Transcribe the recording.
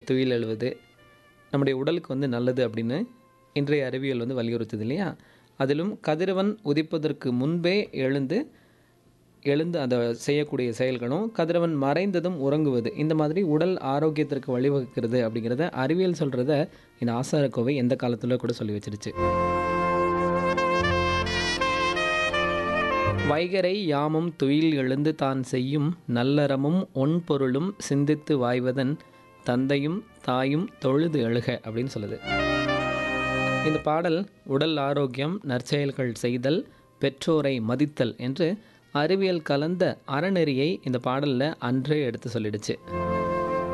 துயில் எழுவது நம்முடைய உடலுக்கு வந்து நல்லது அப்படின்னு இன்றைய அறிவியல் வந்து வலியுறுத்துது இல்லையா அதிலும் கதிரவன் உதிப்பதற்கு முன்பே எழுந்து எழுந்து அதை செய்யக்கூடிய செயல்களும் கதிரவன் மறைந்ததும் உறங்குவது இந்த மாதிரி உடல் ஆரோக்கியத்திற்கு வழிவகுக்கிறது அப்படிங்கிறத அறிவியல் சொல்கிறத இந்த ஆசாரக்கோவை எந்த காலத்தில் கூட சொல்லி வச்சிருச்சு வைகரை யாமும் துயில் எழுந்து தான் செய்யும் நல்லறமும் ஒன்பொருளும் சிந்தித்து வாய்வதன் தந்தையும் தாயும் தொழுது எழுக அப்படின்னு சொல்லுது இந்த பாடல் உடல் ஆரோக்கியம் நற்செயல்கள் செய்தல் பெற்றோரை மதித்தல் என்று அறிவியல் கலந்த அறநெறியை இந்த பாடலில் அன்றே எடுத்து சொல்லிடுச்சு